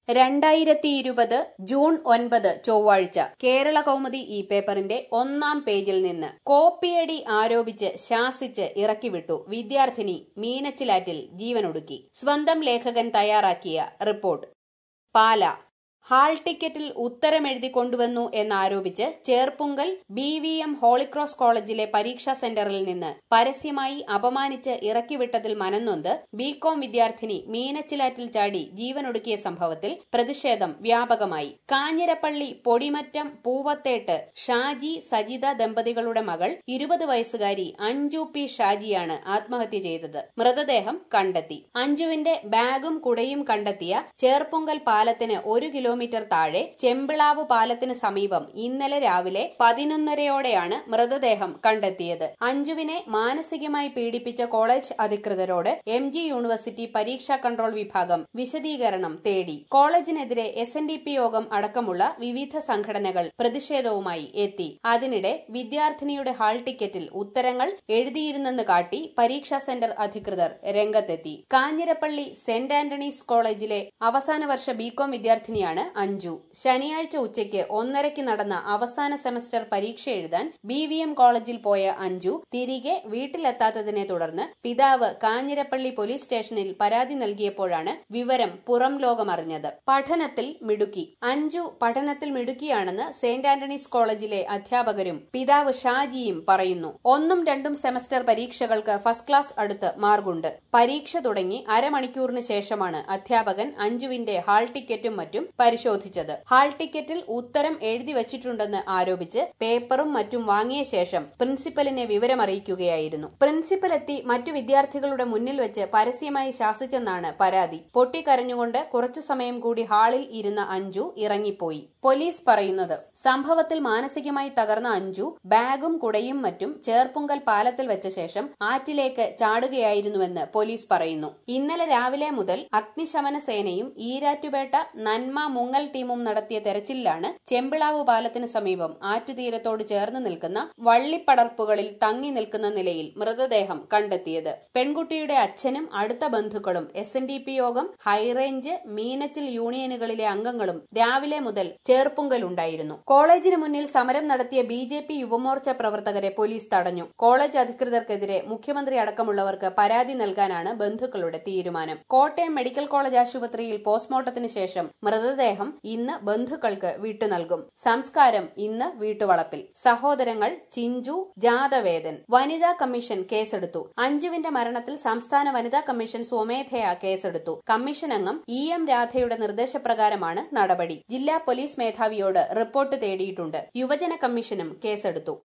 രണ്ടായിരത്തി ഇരുപത് ജൂൺ ഒൻപത് ചൊവ്വാഴ്ച കേരള കൗമുദി ഈ പേപ്പറിന്റെ ഒന്നാം പേജിൽ നിന്ന് കോപ്പിയടി ആരോപിച്ച് ശാസിച്ച് ഇറക്കിവിട്ടു വിദ്യാർത്ഥിനി മീനച്ചിലാറ്റിൽ ജീവനൊടുക്കി സ്വന്തം ലേഖകൻ തയ്യാറാക്കിയ റിപ്പോർട്ട് പാല ഹാൾ ടിക്കറ്റിൽ ഉത്തരമെഴുതി കൊണ്ടുവന്നു എന്നാരോപിച്ച് Cherpunkal B V M holy cross കോളേജിലെ പരീക്ഷാ സെന്ററിൽ നിന്ന് പരസ്യമായി അപമാനിച്ച് ഇറക്കിവിട്ടതിൽ മനന്നൊന്ത് ബികോം വിദ്യാർത്ഥിനി മീനച്ചിലാറ്റിൽ ചാടി ജീവനൊടുക്കിയ സംഭവത്തിൽ പ്രതിഷേധം വ്യാപകമായി കാഞ്ഞിരപ്പള്ളി പൊടിമറ്റം പൂവത്തേട്ട് ഷാജി സജിത ദമ്പതികളുടെ മകൾ ഇരുപത് വയസ്സുകാരി അഞ്ജു പി ഷാജിയാണ് ആത്മഹത്യ ചെയ്തത് മൃതദേഹം കണ്ടെത്തി അഞ്ജുവിന്റെ ബാഗും കുടയും കണ്ടെത്തിയ ചേർപ്പുങ്കൽ പാലത്തിന് ഒരു കിലോമീറ്റർ താഴെ ചെമ്പിളാവ് പാലത്തിന് സമീപം ഇന്നലെ രാവിലെ പതിനൊന്നരയോടെയാണ് മൃതദേഹം കണ്ടെത്തിയത് അഞ്ജുവിനെ മാനസികമായി പീഡിപ്പിച്ച കോളേജ് അധികൃതരോട് എം ജി യൂണിവേഴ്സിറ്റി പരീക്ഷാ കൺട്രോൾ വിഭാഗം വിശദീകരണം തേടി കോളേജിനെതിരെ S N D P Yogam അടക്കമുള്ള വിവിധ സംഘടനകൾ പ്രതിഷേധവുമായി എത്തി അതിനിടെ വിദ്യാർത്ഥിനിയുടെ ഹാൾ ടിക്കറ്റിൽ ഉത്തരങ്ങൾ എഴുതിയിരുന്നെന്ന് കാട്ടി പരീക്ഷാ സെന്റർ അധികൃതർ രംഗത്തെത്തി കാഞ്ഞിരപ്പള്ളി സെന്റ് ആന്റണീസ് കോളേജിലെ അവസാന വർഷ ബികോം വിദ്യാർത്ഥിനിയാണ് അഞ്ജു ശനിയാഴ്ച ഉച്ചയ്ക്ക് ഒന്നരയ്ക്ക് നടന്ന അവസാന സെമസ്റ്റർ പരീക്ഷ എഴുതാൻ ബി വി എം കോളേജിൽ പോയ അഞ്ജു തിരികെ വീട്ടിലെത്താത്തതിനെ തുടർന്ന് പിതാവ് കാഞ്ഞിരപ്പള്ളി പോലീസ് സ്റ്റേഷനിൽ പരാതി നൽകിയപ്പോഴാണ് വിവരം പുറം ലോകമറിഞ്ഞത് പഠനത്തിൽ മിടുക്കി അഞ്ജു പഠനത്തിൽ മിടുക്കിയാണെന്ന് സെന്റ് ആന്റണീസ് കോളേജിലെ അധ്യാപകരും പിതാവ് ഷാജിയും പറയുന്നു ഒന്നും രണ്ടും സെമസ്റ്റർ പരീക്ഷകൾക്ക് ഫസ്റ്റ് ക്ലാസ് അടുത്ത് മാർഗുണ്ട് പരീക്ഷ തുടങ്ങി അരമണിക്കൂറിന് ശേഷമാണ് അധ്യാപകൻ അഞ്ജുവിന്റെ ഹാൾ ടിക്കറ്റും മറ്റും പരിശോധിച്ചത് ഹാൾ ടിക്കറ്റിൽ ഉത്തരം എഴുതി വച്ചിട്ടുണ്ടെന്ന് ആരോപിച്ച് പേപ്പറും മറ്റും വാങ്ങിയ ശേഷം പ്രിൻസിപ്പലിനെ വിവരമറിയിക്കുകയായിരുന്നു പ്രിൻസിപ്പൽ എത്തി മറ്റു വിദ്യാർത്ഥികളുടെ മുന്നിൽ വെച്ച് പരസ്യമായി ശാസിച്ചെന്നാണ് പരാതി പൊട്ടിക്കരഞ്ഞുകൊണ്ട് കുറച്ചു സമയം കൂടി ഹാളിൽ ഇരുന്ന അഞ്ജു ഇറങ്ങിപ്പോയി പോലീസ് പറയുന്നത് സംഭവത്തിൽ മാനസികമായി തകർന്ന അഞ്ജു ബാഗും കുടയും മറ്റും ചേർപ്പുങ്കൽ പാലത്തിൽ വെച്ച ശേഷം ആറ്റിലേക്ക് ചാടുകയായിരുന്നുവെന്ന് പോലീസ് പറയുന്നു ഇന്നലെ രാവിലെ മുതൽ അഗ്നിശമന സേനയും ഈരാറ്റുപേട്ട നന്മ മുങ്ങൽ ടീമും നടത്തിയ തെരച്ചിലിലാണ് ചെമ്പിളാവ് പാലത്തിന് സമീപം ആറ്റുതീരത്തോട് ചേർന്ന് നിൽക്കുന്ന വള്ളിപ്പടർപ്പുകളിൽ തങ്ങി നിൽക്കുന്ന നിലയിൽ മൃതദേഹം കണ്ടെത്തിയത് പെൺകുട്ടിയുടെ അച്ഛനും അടുത്ത ബന്ധുക്കളും S N D P Yogam high range Meenachil യൂണിയനുകളിലെ അംഗങ്ങളും രാവിലെ മുതൽ ചേർപ്പുങ്കലുണ്ടായിരുന്നു കോളേജിന് മുന്നിൽ സമരം നടത്തിയ ബി ജെ പി യുവമോർച്ച പ്രവർത്തകരെ പോലീസ് തടഞ്ഞു കോളേജ് അധികൃതർക്കെതിരെ മുഖ്യമന്ത്രി അടക്കമുള്ളവർക്ക് പരാതി നൽകാനാണ് ബന്ധുക്കളുടെ തീരുമാനം കോട്ടയം മെഡിക്കൽ കോളേജ് ആശുപത്രിയിൽ പോസ്റ്റ്മോർട്ടത്തിന് ശേഷം മൃതദേഹം ഇന്ന് ബന്ധുക്കൾക്ക് വിട്ടുനൽകും സംസ്കാരം ഇന്ന് വീട്ടുവളപ്പിൽ സഹോദരങ്ങൾ ചിഞ്ചു ജാതവേദൻ വനിതാ കമ്മീഷൻ കേസെടുത്തു അഞ്ജുവിന്റെ മരണത്തിൽ സംസ്ഥാന വനിതാ കമ്മീഷൻ സ്വമേധയാ കേസെടുത്തു കമ്മീഷൻ അംഗം ഇ എം രാധയുടെ നിർദ്ദേശപ്രകാരമാണ് നടപടി ജില്ലാ പോലീസ് മേധാവിയോട് റിപ്പോർട്ട് തേടിയിട്ടുണ്ട് യുവജന കമ്മീഷനും കേസെടുത്തു